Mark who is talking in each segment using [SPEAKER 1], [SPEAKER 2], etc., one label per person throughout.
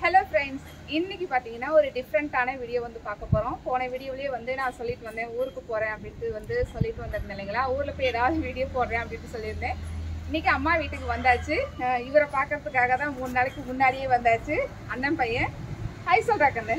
[SPEAKER 1] Hello friends இன்னைக்கு பார்த்தீங்கன்னா ஒரு டிஃப்ரெண்ட்டான வீடியோ வந்து பார்க்க போகிறோம் போன வீடியோலேயே வந்து நான் சொல்லிட்டு வந்தேன் ஊருக்கு போகிறேன் அப்படின்ட்டு வந்து சொல்லிட்டு வந்திருந்தேன் இல்லைங்களா ஊரில் போய் ஏதாவது வீடியோ போடுறேன் அப்படின்ட்டு சொல்லியிருந்தேன் இன்னைக்கு அம்மா வீட்டுக்கு வந்தாச்சு அஹ் இவரை பார்க்கறதுக்காக தான் மூணு நாளைக்கு முன்னாடியே வந்தாச்சு அண்ணன் பையன் ஹாய் சொல்கிறாக்கண்ணு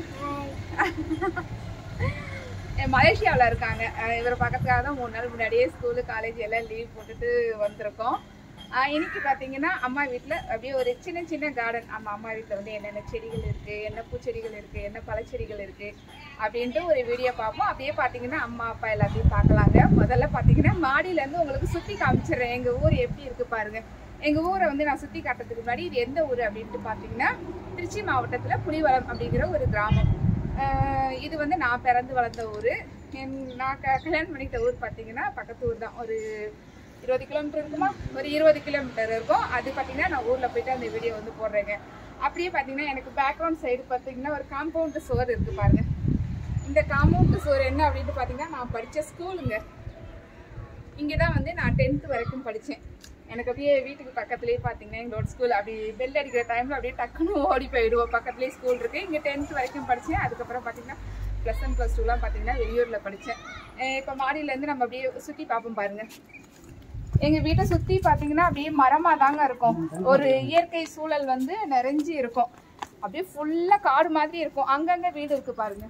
[SPEAKER 1] மலேசியாவில் இருக்காங்க அஹ் இவரை பார்க்கறதுக்காக தான் மூணு நாள் முன்னாடியே ஸ்கூலு காலேஜ் எல்லாம் லீவ் போட்டுட்டு வந்திருக்கோம் ஆஹ் இன்னைக்கு பார்த்தீங்கன்னா அம்மா வீட்டில் அப்படியே ஒரு சின்ன சின்ன கார்டன் நம்ம அம்மா வீட்டில் வந்து என்னென்ன செடிகள் இருக்குது என்ன பூச்செடிகள் இருக்குது என்ன பழச்செடிகள் இருக்குது அப்படின்ட்டு ஒரு வீடியோ பார்ப்போம் அப்படியே பார்த்தீங்கன்னா அம்மா அப்பா எல்லாத்தையும் பார்க்கலாங்க முதல்ல பார்த்தீங்கன்னா மாடியிலேருந்து உங்களுக்கு சுற்றி காமிச்சிடுறேன் எங்கள் ஊர் எப்படி இருக்குது பாருங்கள் எங்கள் ஊரை வந்து நான் சுற்றி காட்டுறதுக்கு முன்னாடி இது எந்த ஊர் அப்படின்ட்டு பார்த்தீங்கன்னா திருச்சி மாவட்டத்தில் புலிவளம் அப்படிங்கிற ஒரு கிராமம் ஆஹ் இது வந்து நான் பிறந்து வளர்ந்த ஊர் என் நான் க கல்யாணம் பண்ணிக்கிட்ட ஊர் பார்த்தீங்கன்னா பக்கத்து ஊர் தான் ஒரு இருபது கிலோமீட்டர் இருக்குமா ஒரு இருபது கிலோமீட்டர் இருக்கும் அது பார்த்தீங்கன்னா நான் ஊரில் போயிட்டு அந்த வீடியோ வந்து போடுறேங்க அப்படியே பார்த்தீங்கன்னா எனக்கு பேக்ரவுண்ட் சைடு பார்த்தீங்கன்னா ஒரு காம்பவுண்டு சுவர் இருக்குது பாருங்க இந்த காம்பவுண்டு சுவர் என்ன அப்படின்ட்டு பார்த்தீங்கன்னா நான் படித்த ஸ்கூலுங்க இங்கே தான் வந்து நான் டென்த்து வரைக்கும் படித்தேன் எனக்கு அப்படியே வீட்டுக்கு பக்கத்துலேயே பார்த்தீங்கன்னா எங்களோட ஸ்கூல் அப்படி பெல் அடிக்கிற டைமில் அப்படியே டக்குன்னு ஓடி போயிடுவோம் பக்கத்துலேயே ஸ்கூல் இருக்குது இங்கே டென்த்து வரைக்கும் படித்தேன் அதுக்கப்புறம் பார்த்தீங்கன்னா ப்ளஸ் ஒன் ப்ளஸ் டூலாம் பார்த்தீங்கன்னா வெளியூரில் படித்தேன் இப்போ மாடியிலேருந்து நம்ம அப்படியே சுற்றி பார்ப்போம் பாருங்கள் எங்கள் வீட்டை சுற்றி பார்த்தீங்கன்னா அப்படியே மரமாக தாங்க இருக்கும் ஒரு இயற்கை சூழல் வந்து நிறைஞ்சு இருக்கும் அப்படியே ஃபுல்லாக காடு மாதிரி இருக்கும் அங்கங்கே வீடு இருக்குது பாருங்க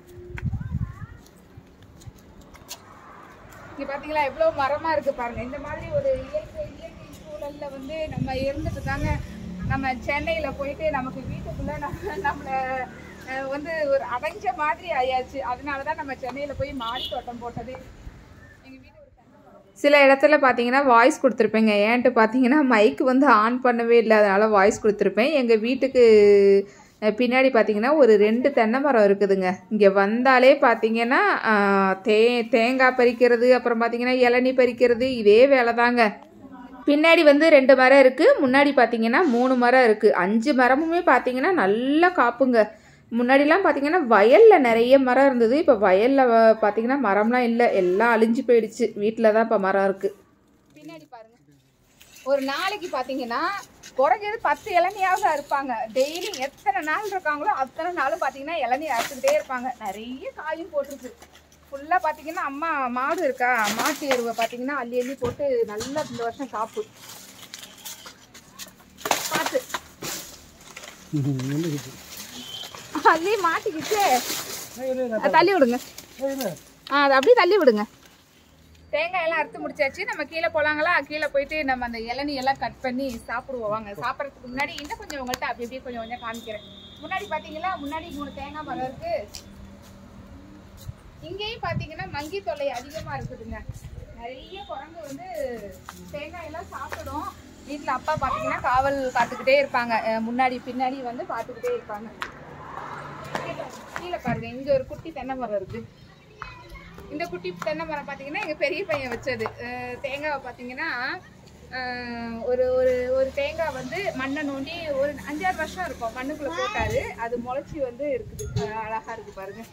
[SPEAKER 1] இங்க பாத்தீங்களா எவ்வளவு மரமா இருக்கு பாருங்க இந்த மாதிரி ஒரு இயற்கை இயற்கை சூழல்ல வந்து நம்ம இருந்துட்டு தாங்க நம்ம சென்னையில போயிட்டு நமக்கு வீட்டுக்குள்ள நம்ம நம்மள அஹ், வந்து ஒரு அடைஞ்ச மாதிரி ஆயாச்சு அதனாலதான் நம்ம சென்னையில போய் மாடி தோட்டம் போட்டது எங்க வீட்டு ஒரு தென்னை மரம். சில இடத்துல பார்த்தீங்கன்னா வாய்ஸ் கொடுத்துருப்பேங்க ஏன்ட்டு பார்த்தீங்கன்னா மைக் வந்து ஆன் பண்ணவே இல்லை அதனால் வாய்ஸ் கொடுத்துருப்பேன் எங்கள் வீட்டுக்கு அஹ், பின்னாடி பார்த்தீங்கன்னா ஒரு ரெண்டு தென்னை மரம் இருக்குதுங்க இங்கே வந்தாலே பார்த்தீங்கன்னா ஆஹ், தே தேங்காய் பறிக்கிறது அப்புறம் பார்த்தீங்கன்னா இளநீ பறிக்கிறது இதே வேலை தாங்க பின்னாடி வந்து ரெண்டு மரம் இருக்குது முன்னாடி பார்த்தீங்கன்னா மூணு மரம் இருக்குது அஞ்சு மரமுமே பார்த்தீங்கன்னா நல்லா காப்புங்க முன்னாடிலாம் பார்த்தீங்கன்னா வயலில் நிறைய மரம் இருந்தது இப்போ வயலில் பார்த்தீங்கன்னா மரம்லாம் இல்லை எல்லாம் அழிஞ்சு போயிடுச்சு வீட்டில் தான் இப்போ மரம் இருக்குது பின்னாடி பாருங்க ஒரு நாளைக்கு பார்த்தீங்கன்னா குறைஞ்சது பத்து இளநியாவது அறுப்பாங்க டெய்லி எத்தனை நாள் இருக்காங்களோ அத்தனை நாளும் பார்த்தீங்கன்னா இளநீ அறுத்துக்கிட்டே இருப்பாங்க நிறைய காயும் போட்டிருக்கு ஃபுல்லாக பார்த்தீங்கன்னா அம்மா மாடு இருக்கா மாட்டு எருவை பார்த்தீங்கன்னா அள்ளி அள்ளி போட்டு நல்லா இந்த வருஷம் காப்பு பார்த்து அள்ளி மாட்டிக்கிச்சு அது தள்ளி விடுங்க ஆ அது அப்படியே தள்ளி விடுங்க தேங்காய் எல்லாம் அறுத்து முடிச்சாச்சு நம்ம கீழே போலாங்களா கீழே போயிட்டு நம்ம அந்த இளநீ எல்லாம் கட் பண்ணி சாப்பிடுவோம் வாங்க சாப்பிட்றதுக்கு முன்னாடி இன்னும் கொஞ்சம் உங்கள்கிட்ட அப்படி அப்படியே கொஞ்சம் கொஞ்சம் காமிக்கிறேன் முன்னாடி பார்த்தீங்களா முன்னாடி மூணு தேங்காய் மரம் இருக்கு இங்கேயும் பார்த்தீங்கன்னா மங்கி தொல்லை அதிகமாக இருக்குதுங்க நிறைய குரங்கு வந்து தேங்காய் எல்லாம் சாப்பிடும் வீட்டில் அப்பா பார்த்தீங்கன்னா காவல் காத்துக்கிட்டே இருப்பாங்க அஹ் முன்னாடி பின்னாடி வந்து பார்த்துக்கிட்டே இருப்பாங்க இங்க பாருங்க, கீழே பாருங்க இங்க ஒரு குட்டி தென்னை மரம் இருக்கு இந்த குட்டி தென்னை மரம் பார்த்தீங்கன்னா எங்கள் பெரிய பையன் வச்சது அஹ் தேங்காவை பார்த்தீங்கன்னா அஹ் ஒரு ஒரு ஒரு தேங்காய் வந்து மண்ணை நோண்டி ஒரு அஞ்சாறு வருஷம் இருக்கும் மண்ணுக்குள்ள போட்டாரு அது முளைச்சி வந்து இருக்குது அஹ் அழகா இருக்கு பாருங்க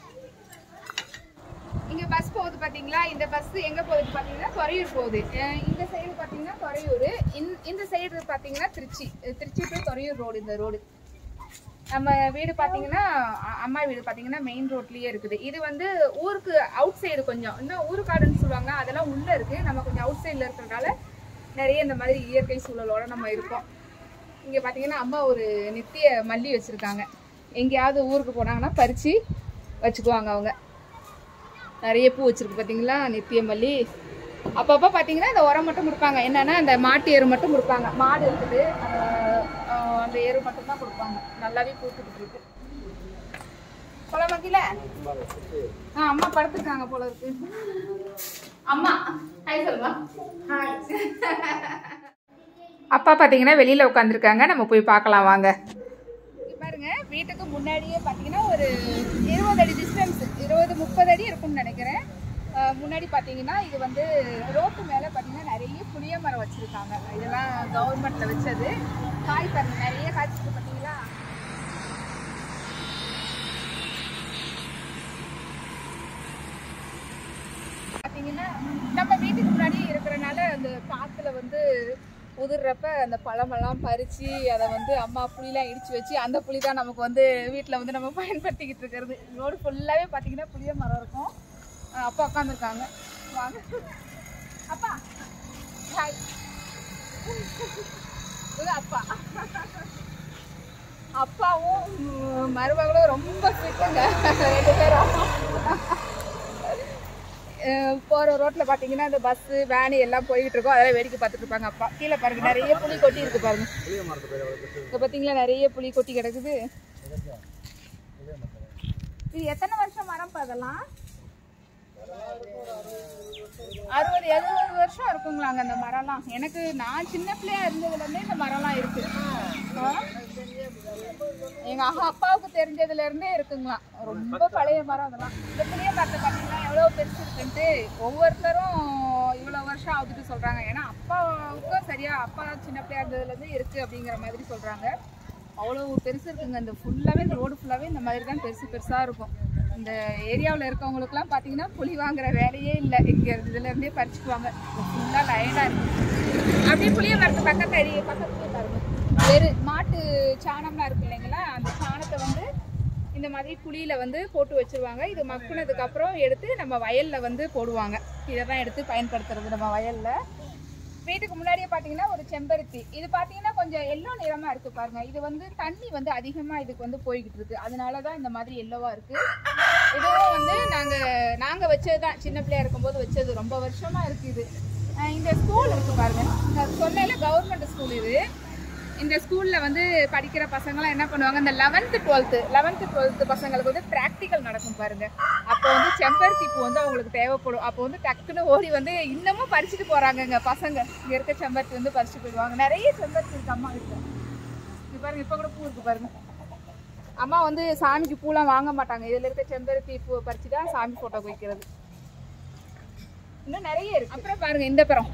[SPEAKER 1] இங்க பஸ் போகுது பாத்தீங்களா இந்த பஸ் எங்க போகுது பாத்தீங்கன்னா துறையூர் போகுது அஹ் இந்த சைடு பாத்தீங்கன்னா துறையூர் இந்த- இந்த சைடு பாத்தீங்கன்னா திருச்சி அஹ் திருச்சி டு துறையூர் ரோடு இந்த ரோடு நம்ம வீடு பாத்தீங்கன்னா அ- அம்மா வீடு பாத்தீங்கன்னா மெயின் ரோட்லயே இருக்குது இது வந்து ஊருக்கு அவுட் சைடு கொஞ்சம் இன்னும் ஊருக்காடுன்னு சொல்லுவாங்க அதெல்லாம் உள்ள இருக்கு நம்ம கொஞ்சம் அவுட் சைடுல இருக்கிறதுனால நிறைய இந்த மாதிரி இயற்கை சூழலோட நம்ம இருக்கோம் இங்க பாத்தீங்கன்னா அம்மா ஒரு நித்திய மல்லி வச்சிருக்காங்க எங்கேயாவது ஊருக்கு போனாங்கன்னா பறிச்சு வச்சுக்குவாங்க அவங்க நிறைய பூ வச்சிருக்கு பாத்தீங்களா நித்திய மல்லி அப்பப்போ பார்த்தீங்கன்னா இந்த உரம் மட்டும் கொடுப்பாங்க என்னன்னா அந்த மாட்டு எரு மட்டும் கொடுப்பாங்க மாடு இருக்குது அந்த ஆஹ், அந்த எரு மட்டும் தான் கொடுப்பாங்க நல்லாவே பூத்துக்கிட்டு இருக்கு போல மத்தியில ஆ அம்மா படுத்துருக்காங்க போல இருக்கு அம்மா ஹாய் சொல்லுமா ஹாய் அப்பா பார்த்தீங்கன்னா வெளியில் உட்காந்துருக்காங்க நம்ம போய் பார்க்கலாம் வாங்க இங்க பாருங்க வீட்டுக்கு முன்னாடியே பார்த்தீங்கன்னா ஒரு இருபது அடி டிஸ்டன்ஸ் இருபது முப்பது அடி இருக்கும்னு நினைக்கிறேன் அஹ் முன்னாடி பார்த்தீங்கன்னா இது வந்து ரோட்டு மேலே பார்த்தீங்கன்னா நிறைய புளிய மரம் வச்சுருக்காங்க இதெல்லாம் கவர்மெண்ட்டில் வச்சது காய் பாருங்க நிறைய காய்ச்சிருக்கு பார்த்தீங்களா பார்த்தீங்கன்னா நம்ம வீட்டுக்கு முன்னாடி இருக்கிறனால அந்த காற்றுல வந்து உதிர்றப்ப அந்த பழமெல்லாம் பறித்து அதை வந்து அம்மா புளிலாம் இடித்து வச்சு அந்த புளி தான் நமக்கு வந்து வீட்டில் வந்து நம்ம பயன்படுத்திக்கிட்டு இருக்கிறது ரோடு ஃபுல்லாகவே பார்த்தீங்கன்னா புளிய மரம் இருக்கும் அஹ் அப்பா உட்காந்துருக்காங்க வாங்க அப்பா ஹாய் இது அப்பா அப்பாவும் ம், மருமகளும் ரொம்ப ஃபிட்டுங்க ரெண்டு பேரும் அஹ் போற ரோட்ல பாத்தீங்கன்னா இந்த பஸ் வேன் எல்லாம் போய்கிட்டு இருக்கோம் அதெல்லாம் வேடிக்கை பார்த்துட்டு இருப்பாங்க அப்பா கீழே பாருங்க நிறைய புளி கொட்டி இருக்கு பாருங்க இங்க பாத்தீங்களா நிறைய புளி கொட்டி கிடக்குது இது எத்தனை வருஷம் மரம் அதெல்லாம் அறுபது எழுபது வருஷம் இருக்குங்களாங்க அந்த மரம்லாம் எனக்கு நான் சின்ன பிள்ளையா இருந்ததுல இருந்தே இந்த மரம்லாம் இருக்கு ஆ? எங்க அஹா அப்பாவுக்கு தெரிஞ்சதுல இருந்தே இருக்குங்களாம் ரொம்ப பழைய மரம் அதெல்லாம் இந்த புளிய மரத்தை பார்த்தீங்கன்னா எவ்வளவு பெருசு இருக்குன்ட்டு ஒவ்வொருத்தரும் இவ்வளவு வருஷம் ஆகுதுட்டு சொல்றாங்க ஏன்னா அப்பாவுக்கும் சரியா அப்பா சின்ன பிள்ளையா இருந்ததுல இருந்து இருக்கு அப்படிங்கிற மாதிரி சொல்றாங்க அவ்வளவு பெருசு இருக்குங்க இந்த ஃபுல்லாவே இந்த ரோடு ஃபுல்லாவே இந்த மாதிரி தான் பெருசு பெருசா இருக்கும் இந்த ஏரியாவில் இருக்கவங்களுக்குலாம் பார்த்தீங்கன்னா புளி வாங்குற வேலையே இல்லை இங்கே இதுல இருந்தே பறிச்சுக்குவாங்க ஃபுல்லாக லைனாக இருக்கு அப்படியே புளிய மரத்து பக்கத்து பக்கத்துலேயே பாருங்க வெறு மாட்டு சாணம்லாம் இருக்கு இல்லைங்களா அந்த சாணத்தை வந்து இந்த மாதிரி குழியில வந்து போட்டு வச்சிருவாங்க இது மக்குனதுக்கு அப்புறம் எடுத்து நம்ம வயல்ல வந்து போடுவாங்க இதை தான் எடுத்து பயன்படுத்துறது நம்ம வயல்ல வீட்டுக்கு முன்னாடியே பார்த்தீங்கன்னா ஒரு செம்பருத்தி இது பார்த்தீங்கன்னா கொஞ்சம் எல்லோ நிறமா இருக்கு பாருங்க இது வந்து தண்ணி வந்து அதிகமா இதுக்கு வந்து போய்கிட்டு இருக்கு அதனால தான் இந்த மாதிரி எல்லோவா இருக்கு இதுவும் வந்து நாங்க நாங்க வச்சது தான் சின்ன பிள்ளையா இருக்கும்போது வச்சது ரொம்ப வருஷமா இருக்கு இது அஹ் இந்த ஸ்கூல் இருக்கு பாருங்க நான் சொன்னேன்ல கவர்மெண்ட் ஸ்கூல் இது இந்த ஸ்கூல்ல வந்து படிக்கிற பசங்கலாம் என்ன பண்ணுவாங்க இந்த லெவன்த்து டுவெல்த்து லெவன்த்து டுவெல்த்து பசங்களுக்கு வந்து ப்ராக்டிக்கல் நடக்கும் பாருங்க அப்போ வந்து செம்பருத்தி பூ வந்து அவங்களுக்கு தேவைப்படும் அப்போ வந்து டக்குன்னு ஓடி வந்து இன்னமும் பறிச்சுட்டு போறாங்கங்க பசங்க இங்க இருக்க செம்பருத்தி வந்து பறிச்சுட்டு போயிடுவாங்க நிறைய செம்பருத்தி இருக்கு அம்மா வீட்டுல இது பாருங்க இப்போ கூட பூ இருக்கு பாருங்க அம்மா வந்து சாமிக்கு பூலாம் வாங்க மாட்டாங்க இதுல இருக்க செம்பருத்தி பூவை பறிச்சு தான் சாமி போட்டோக்கு வைக்கிறது இன்னும் நிறைய இருக்கு அப்புறம் பாருங்க இந்த பழம்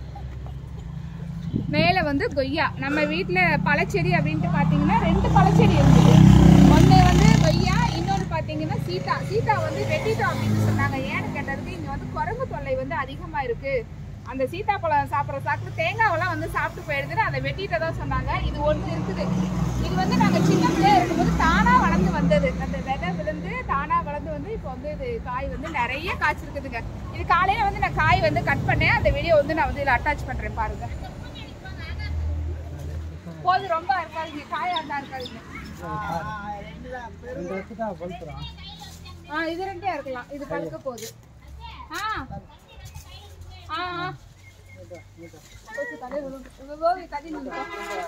[SPEAKER 1] மேலே வந்து கொய்யா நம்ம வீட்டில் பழச்செடி அப்படின்ட்டு பார்த்தீங்கன்னா ரெண்டு பழச்செடி இருந்தது ஒன்று வந்து கொய்யா இன்னொன்று பார்த்தீங்கன்னா சீதா சீதா வந்து வெட்டிட்டோம் அப்படின்னு சொன்னாங்க ஏன்னு கேட்டதுக்கு இங்கே வந்து குரங்கு தொல்லை வந்து அதிகமாக இருக்குது அந்த சீதாப்பழம் சாப்பிட்ற சாப்பிட்டு தேங்காவெல்லாம் வந்து சாப்பிட்டு போயிடுதுன்னு அதை வெட்டிட்டதா சொன்னாங்க இது ஒன்று இருக்குது இது வந்து நாங்கள் சின்ன பிள்ளையா இருக்கும்போது தானாக வளர்ந்து வந்தது அந்த விதை விழுந்து தானாக வளர்ந்து வந்து இப்போ வந்து இது காய் வந்து நிறைய காய்ச்சிருக்குதுங்க இது காலையில் வந்து நான் காய் வந்து கட் பண்ணேன் அந்த வீடியோ வந்து நான் வந்து இதில் அட்டாச் பண்ணுறேன் பாருங்க போது ரொம்ப இருக்காதுங்க காயா இருந்தா இருக்காதுங்க ஆ இது ரெண்டே இருக்கலாம் இது பழுக்க போகுது ஆ ஆ ஆ கொஞ்சம் தலை விழுந்து. இது ஓவி தள்ளி நின்னுக்கோ.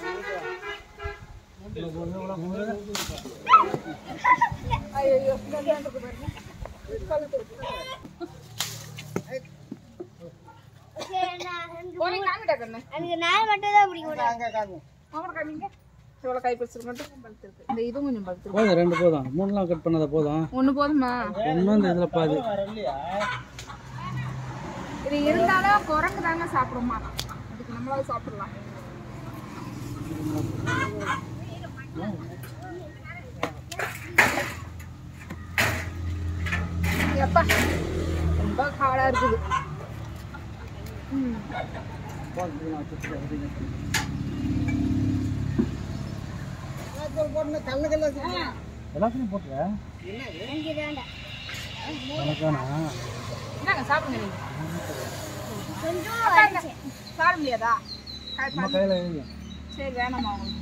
[SPEAKER 1] ஐயையோ, இந்த இந்த இருக்கு பாருங்க. பழுத்து இருக்கு. உனக்கு காமிடா கண்ணு.
[SPEAKER 2] எனக்கு நாய் மட்டும் தான் பிடிக்கும்
[SPEAKER 1] அவனை காமிங்க. எவ்வளவு காய் பறிச்சிருக்கு மட்டும் பழுத்து இருக்கு. இந்த இதுவும் கொஞ்சம் பழுத்து இருக்கு.
[SPEAKER 3] போதும் ரெண்டு போதும் மூணுலாம் கட் பண்ணாத போதும்
[SPEAKER 1] ஒண்ணு போதுமா
[SPEAKER 3] ஒன்றும் இந்த இதில் பாதி
[SPEAKER 1] இது இருந்தாலும் குரங்கு தாங்க சாப்பிடுமா அதுக்கு நம்மளாவது சாப்பிடலாம் எப்பா ரொம்ப காடா இருக்குது ம்.
[SPEAKER 3] எல்லாத்தையும் போட்டுற எனக்கானா
[SPEAKER 1] என்னங்க சாப்பிடுங்க நீங்க
[SPEAKER 2] கொஞ்சம்
[SPEAKER 1] அப்பா, இந்த- சாப்பிட முடியாதா காய்
[SPEAKER 3] நம்ம
[SPEAKER 1] பாருங்க.
[SPEAKER 3] கையில் எழுதியும்
[SPEAKER 1] சரி வேணாமா உங்களுக்கு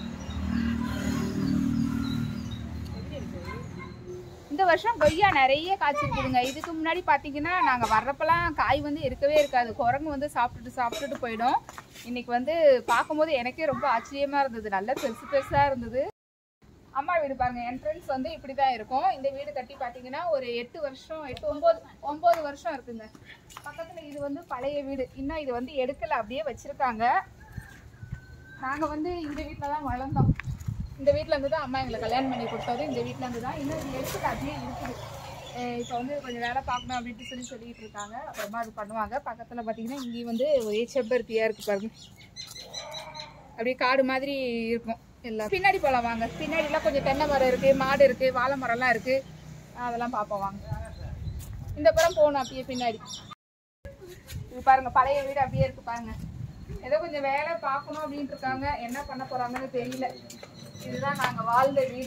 [SPEAKER 1] இந்த வருஷம் கொய்யா நிறைய காய்ச்சிருக்குதுங்க இதுக்கு முன்னாடி பார்த்தீங்கன்னா நாங்கள் வர்றப்பெல்லாம் காய் வந்து இருக்கவே இருக்காது குரங்கு வந்து சாப்பிட்டுட்டு சாப்பிட்டுட்டு போயிடும் இன்னைக்கு வந்து பார்க்கும்போது எனக்கே ரொம்ப ஆச்சரியமா இருந்தது நல்ல பெருசு பெருசாக இருந்தது அம்மா வீடு பாருங்க என்ட்ரன்ஸ் வந்து இப்படி தான் இருக்கும் இந்த வீடு கட்டி பார்த்தீங்கன்னா ஒரு எட்டு வருஷம் எட்டு ஒம்பது ஒம்பது வருஷம் இருக்குங்க பக்கத்தில் இது வந்து பழைய வீடு இன்னும் இது வந்து எடுக்கல அப்படியே வச்சிருக்காங்க நாங்கள் வந்து இந்த வீட்டில் தான் வளர்ந்தோம் இந்த வீட்டில் இருந்து தான் அம்மா எங்களை கல்யாணம் பண்ணி கொடுத்தது இந்த வீட்டில் இருந்து தான் இன்னும் இது எடுத்துட்டு அப்படியே இருக்குது இப்போ வந்து கொஞ்சம் வேலை பார்க்கணும் அப்படின்ட்டு சொல்லி சொல்லிட்டு இருக்காங்க அப்புறமா அது பண்ணுவாங்க பக்கத்தில் பார்த்தீங்கன்னா இங்கேயும் வந்து ஒரே செம்பருத்தியாக இருக்கு பாருங்க அப்படியே காடு மாதிரி இருக்கும் எல்லாம் பின்னாடி போகலாம் வாங்க பின்னாடிலாம் கொஞ்சம் தென்னை மரம் இருக்குது மாடு இருக்குது வாழை மரம்லாம் இருக்குது அதெல்லாம் பார்ப்போம் வாங்க இந்த புறம் போகணும் அப்படியே பின்னாடி இது பாருங்க பழைய வீடு அப்படியே இருக்கு பாருங்க ஏதோ கொஞ்சம் வேலை பார்க்கணும் அப்படின்ட்டு இருக்காங்க என்ன பண்ண போறாங்கன்னு தெரியல இதுதான் நாங்க வாழ்ந்த வீடு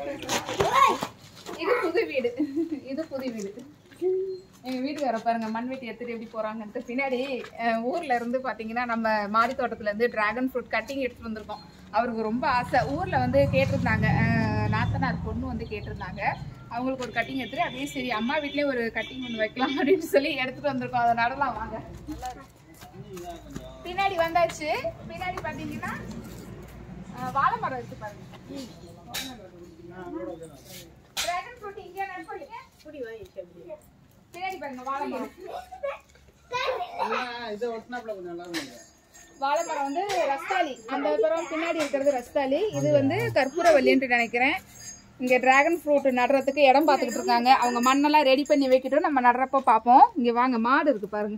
[SPEAKER 1] இது புது வீடு இது புது வீடு எங்க வீட்டுக்கார பாருங்க மண்வெட்டி எடுத்துட்டு எப்படி போறாங்கன்ட்டு பின்னாடி அஹ், ஊர்ல இருந்து பாத்தீங்கன்னா நம்ம மாடி தோட்டத்துல இருந்து டிராகன் ஃப்ரூட் கட்டிங் எடுத்துட்டு வந்திருக்கோம் அவருக்கு ரொம்ப ஆசை ஊர்ல வந்து கேட்டிருந்தாங்க அஹ், நாத்தனார் பொண்ணு வந்து கேட்டிருந்தாங்க அவங்களுக்கு ஒரு கட்டிங் எடுத்துட்டு அப்படியே சரி அம்மா வீட்லயே ஒரு கட்டிங் ஒன்று வைக்கலாம் அப்படின்னு சொல்லி எடுத்துட்டு வந்திருக்கோம் அதை நடலாம் வாங்க பின்னாடி வந்தாச்சு பின்னாடி பாத்தீங்கன்னா அஹ், வாழை மரம் இருக்கு பாருங்க டிராகன் ஃப்ரூட் இங்கே நட்படுங்க பின்னாடி பாருங்க வாழை மரம்
[SPEAKER 3] இதை ஒட்டினாப்புல கொஞ்சம் நல்லா இருக்கும்
[SPEAKER 1] வாழை மரம் வந்து ரஸ்தாலி அந்த மரம் பின்னாடி இருக்கிறது ரஸ்தாலி இது வந்து கற்பூரவல்லின்ட்டு நினைக்கிறேன் இங்க டிராகன் ஃப்ரூட் நடுறதுக்கு இடம் பார்த்துக்கிட்டு இருக்காங்க அவங்க மண்ணெல்லாம் ரெடி பண்ணி வைக்கிட்டோம் நம்ம நடுறப்ப பார்ப்போம் இங்க வாங்க மாடு இருக்கு பாருங்க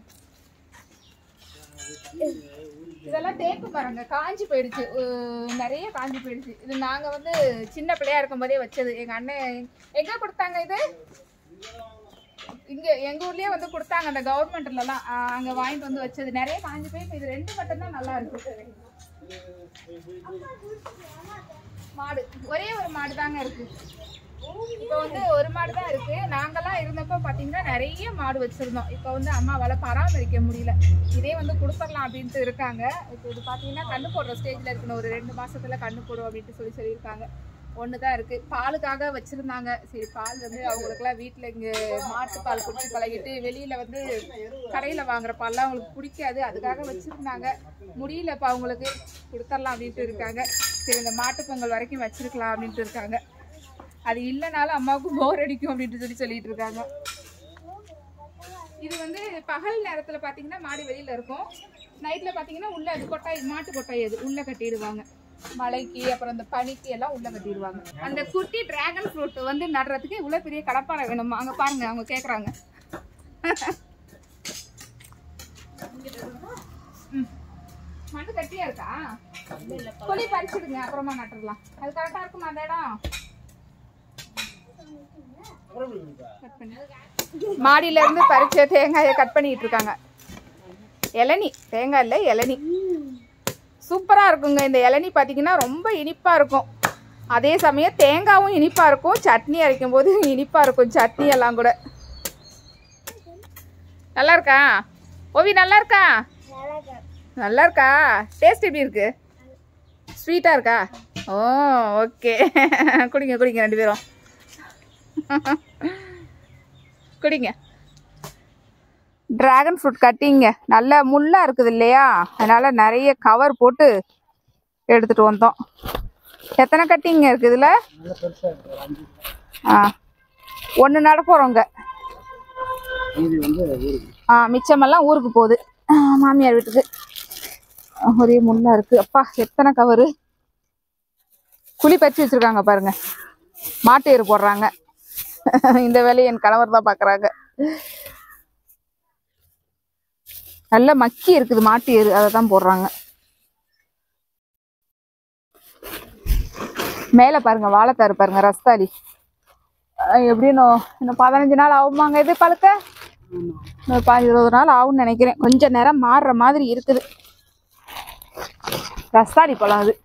[SPEAKER 1] இதெல்லாம் தேக்கு பாருங்க காஞ்சி போயிடுச்சு அஹ் நிறைய காஞ்சி போயிடுச்சு இது நாங்க வந்து சின்ன பிள்ளையா இருக்கும் போதே வச்சது எங்க அண்ணன் எங்க கொடுத்தாங்க இது இங்க எங்க ஊர்லயே வந்து கொடுத்தாங்க அந்த கவர்மெண்ட்ல எல்லாம் ஆஹ் அங்க வாங்கிட்டு வந்து வச்சது நிறைய காஞ்சி போய் இப்ப இது ரெண்டு மட்டும் தான் நல்லா இருக்கு மாடு ஒரே ஒரு மாடு தாங்க இருக்கு இப்போ வந்து ஒரு மாடு தான் இருக்கு நாங்கெல்லாம் இருந்தப்போ பாத்தீங்கன்னா நிறைய மாடு வச்சிருந்தோம் இப்போ வந்து அம்மாவால பராமரிக்க முடியல இதே வந்து கொடுத்துடலாம் அப்படின்ட்டு இருக்காங்க இப்போ இது பாத்தீங்கன்னா கண்ணு போடுற ஸ்டேஜ்ல இருக்கணும் ஒரு ரெண்டு மாசத்துல கண்ணு போடும் அப்படின்ட்டு சொல்லி சொல்லியிருக்காங்க ஒன்று தான் இருக்கு பாலுக்காக வச்சிருந்தாங்க சரி பால் வந்து அவங்களுக்குலாம் வீட்டில் இங்கே மாட்டு பால் குடிச்சு பழகிட்டு வெளியில வந்து கடையில் வாங்குற பால்லாம் அவங்களுக்கு பிடிக்காது அதுக்காக வச்சிருந்தாங்க முடியல இப்போ அவங்களுக்கு கொடுத்துடலாம் அப்படின்ட்டு இருக்காங்க சரி இந்த மாட்டு பொங்கல் வரைக்கும் வச்சிருக்கலாம் அப்படின்ட்டு இருக்காங்க அது இல்லைனாலும் அம்மாவுக்கு போர் அடிக்கும் அப்படின்ட்டு சொல்லி சொல்லிட்டு இருக்காங்க இது வந்து பகல் நேரத்துல பாத்தீங்கன்னா மாடு வெளியில இருக்கும் நைட்ல பாத்தீங்கன்னா உள்ள அது கொட்டாய் மாட்டு கொட்டாய் அது உள்ள கட்டிடுவாங்க மழைக்கு அப்புறம் இந்த பனிக்கு எல்லாம் உள்ள கட்டிடுவாங்க அந்த குட்டி டிராகன் ஃப்ரூட் வந்து நடுறதுக்கு இவ்வளவு பெரிய கடப்பாறை வேணுமா அங்க பாருங்க அவங்க கேக்குறாங்க ம். மண்ணு கட்டியா இருக்கா கொடி பறிச்சிடுங்க அப்புறமா நட்டுடலாம் அது கரெக்டா இருக்குமா அந்த இடம் கட் பண்ணு. மாடியில இருந்து பறிச்ச தேங்காயை கட் பண்ணிட்டு இருக்காங்க இளநி தேங்காய் இல்லை இளநி சூப்பரா இருக்குங்க இந்த இளநி பார்த்தீங்கன்னா ரொம்ப இனிப்பா இருக்கும் அதே சமயம் தேங்காவும் இனிப்பா இருக்கும் சட்னி அரைக்கும் போது இனிப்பா இருக்கும் சட்னி எல்லாம் கூட நல்லா இருக்கா ஓவி நல்லா இருக்கா நல்லா இருக்கா டேஸ்ட் எப்படி இருக்கு ஸ்வீட்டா இருக்கா ஓ ஓகே குடிங்க குடிங்க ரெண்டு பேரும் குடிங்க டிராகன் ஃப்ரூட் கட்டிங்க நல்ல முள்ளா இருக்குது இல்லையா அதனால நிறைய கவர் போட்டு எடுத்துட்டு வந்தோம் எத்தனை கட்டிங்க இருக்குது இதுல
[SPEAKER 3] நல்ல பெருசாக இருக்கு அஞ்சு
[SPEAKER 1] ஆ ஒன்று நட போகிறோங்க
[SPEAKER 3] மீதி வந்து ஊருக்கு
[SPEAKER 1] ஆ மிச்சமெல்லாம் ஊருக்கு போகுது ஆ, மாமியார் வீட்டுக்கு ஆ, ஒரே முள்ளா இருக்கு அப்பா எத்தனை கவரு குழி பறிச்சு வச்சிருக்காங்க பாருங்க மாட்டு ஏறு போடுறாங்க இந்த வேலையை என் கணவர் தான் பார்க்குறாங்க நல்ல மக்கி இருக்குது மாட்டு ஏறு அதை தான் போடுறாங்க மேலே பாருங்க வாழைத்தாரு பாருங்க ரஸ்தாலி அஹ் எப்படியும் இன்னும் இன்னும் பதினஞ்சு நாள் ஆகுமாங்க இது பழுக்க இன்னும் பதினஞ்சு இருபது நாள் ஆகும்னு நினைக்கிறேன் கொஞ்ச நேரம் மாறுற மாதிரி இருக்குது ரஸ்தாலி பழம் அது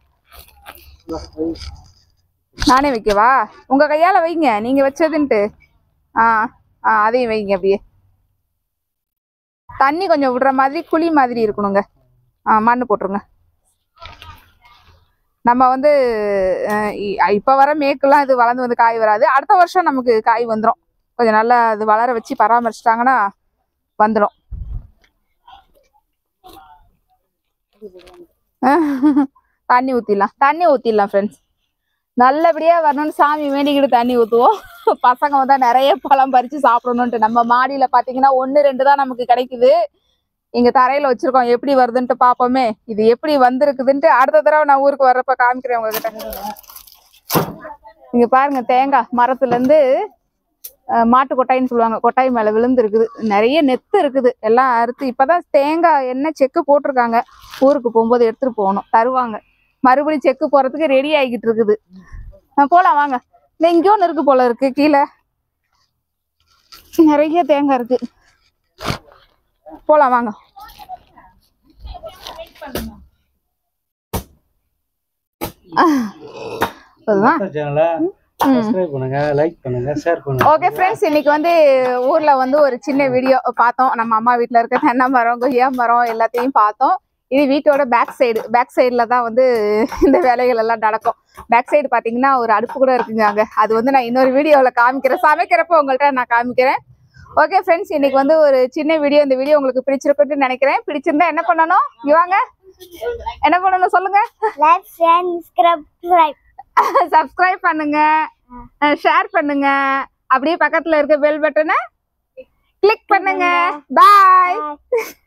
[SPEAKER 1] நானே வைக்கவா உங்க கையால வைங்க நீங்க வச்சதுன்ட்டு ஆ ஆ அதையும் வைங்க அப்படியே தண்ணி கொஞ்சம் விடுற மாதிரி குழி மாதிரி இருக்கணுங்க ஆ மண்ணு போட்டுருங்க நம்ம வந்து அஹ், இ- இப்ப வர மேக்கெல்லாம் இது வளர்ந்து வந்து காய் வராது அடுத்த வருஷம் நமக்கு காய் வந்துடும் கொஞ்சம் நல்லா அது வளர வச்சு பராமரிச்சிட்டாங்கன்னா வந்துடும் தண்ணி ஊத்திடலாம் தண்ணி ஊத்திடலாம் ஃப்ரெண்ட்ஸ் நல்லபடியா வரணும்னு சாமி வேண்டிக்கிட்டு தண்ணி ஊத்துவோம் பசங்க வந்தா நிறைய பழம் பறிச்சு சாப்பிடணும்ட்டு நம்ம மாடியில பாத்தீங்கன்னா ஒண்ணு ரெண்டு தான் நமக்கு கிடைக்குது இங்க தரையில வச்சிருக்கோம் எப்படி வருதுன்ட்டு பாப்போமே இது எப்படி வந்திருக்குதுன்ட்டு அடுத்த தடவை நான் ஊருக்கு வர்றப்ப காமிக்கிறேன் உங்ககிட்ட இங்க பாருங்க தேங்காய் மரத்துல இருந்து அஹ், மாட்டு கொட்டாயின்னு சொல்லுவாங்க கொட்டாய் மேல விழுந்து இருக்குது நிறைய நெத்து இருக்குது எல்லாம் அறுத்து இப்பதான் தேங்காய் என்ன செக்கு போட்டிருக்காங்க ஊருக்கு போகும்போது எடுத்துட்டு போகணும் தருவாங்க மறுபடியும் செக்கு போறதுக்கு ரெடி ஆகிக்கிட்டு இருக்குது அஹ், போலாம் வாங்க இந்த இங்கே ஒன்று இருக்கு போல இருக்கு கீழே நிறைய தேங்காய் இருக்கு போலாம் வாங்க போதுமா
[SPEAKER 3] சேனலை சப்ஸ்கிரைப் பண்ணுங்க லைக் பண்ணுங்க ஷேர் பண்ணுங்க
[SPEAKER 1] ஓகே ஃப்ரெண்ட்ஸ் இன்னைக்கு வந்து ஊர்ல வந்து ஒரு சின்ன வீடியோ பார்த்தோம் நம்ம அம்மா வீட்ல இருக்க தென்னை மரம் கொய்யா மரம் எல்லாத்தையும் பார்த்தோம் இது வீட்டோட பேக் சைடு பேக் சைடுல தான் வந்து இந்த வேலைகள் எல்லாம் நடக்கும் பேக் சைடு பாத்தீங்கன்னா ஒரு அடுப்பு கூட இருக்குங்க அங்க அது வந்து நான் இன்னொரு வீடியோவில் காமிக்கிறேன் சமைக்கிறப்ப உங்கள்கிட்ட நான் காமிக்கிறேன் ஓகே ஃப்ரெண்ட்ஸ் இன்னைக்கு வந்து ஒரு சின்ன வீடியோ இந்த வீடியோ உங்களுக்கு பிடிச்சிருக்குன்னு நினைக்கிறேன் பிடிச்சிருந்தா என்ன பண்ணணும் இங்க வாங்க என்ன பண்ணணும் சொல்லுங்க
[SPEAKER 2] லைக் ஷேர் சப்ஸ்கிரைப்
[SPEAKER 1] சப்ஸ்கிரைப் பண்ணுங்க ஷேர் பண்ணுங்க அப்படியே பக்கத்துல இருக்க பெல் பட்டனை கிளிக் பண்ணுங்க பாய்
[SPEAKER 2] Bye.